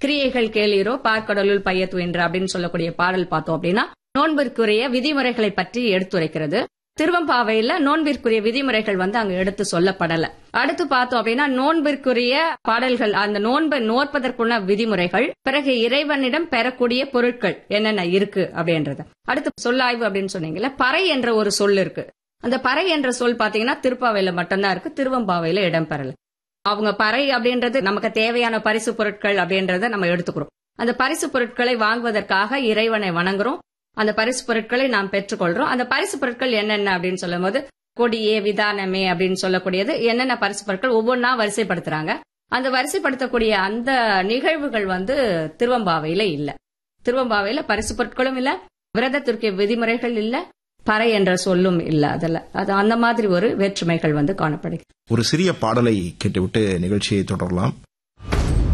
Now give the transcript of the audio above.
கிரியைகள் கேளீரோ பார்க்கடலுள் பைய துயின்ற அப்படின்னு சொல்லக்கூடிய பாடல் பார்த்தோம் அப்படின்னா நோன்பிற்குரிய விதிமுறைகளை பற்றி எடுத்துரைக்கிறது திருவம்பாவையில நோன்பிற்குரிய விதிமுறைகள் வந்து அங்க எடுத்து சொல்லப்படல அடுத்து பார்த்தோம் அப்படின்னா நோன்பிற்குரிய பாடல்கள் அந்த நோன்பை நோற்பதற்குள்ள விதிமுறைகள் பிறகு இறைவனிடம் பெறக்கூடிய பொருட்கள் என்னென்ன இருக்கு அப்படின்றது அடுத்து சொல்லாய்வு அப்படின்னு சொன்னீங்கல்ல பறை என்ற ஒரு சொல் இருக்கு அந்த பறை என்ற சொல் பாத்தீங்கன்னா திருப்பாவையில மட்டும்தான் இருக்கு திருவம்பாவையில இடம்பெறல அவங்க பறை அப்படின்றது நமக்கு தேவையான பரிசு பொருட்கள் அப்படின்றத நம்ம எடுத்துக்கிறோம் அந்த பரிசு பொருட்களை வாங்குவதற்காக இறைவனை வணங்குறோம் அந்த பரிசு பொருட்களை நாம் பெற்றுக்கொள்றோம் அந்த பரிசு பொருட்கள் என்னென்ன அப்படின்னு சொல்லும் போது கொடியே விதானமே அப்படின்னு சொல்லக்கூடியது என்னென்ன பரிசு பொருட்கள் ஒவ்வொன்றா வரிசைப்படுத்துறாங்க அந்த வரிசைப்படுத்தக்கூடிய அந்த நிகழ்வுகள் வந்து திருவம்பாவையில இல்ல திருவம்பாவையில பரிசு பொருட்களும் இல்ல விரதத்திற்கு விதிமுறைகள் இல்ல பறை என்ற சொல்லும் இல்ல அதுல அது அந்த மாதிரி ஒரு வேற்றுமைகள் வந்து காணப்படுகிறது ஒரு சிறிய பாடலை கேட்டுவிட்டு நிகழ்ச்சியை தொடரலாம்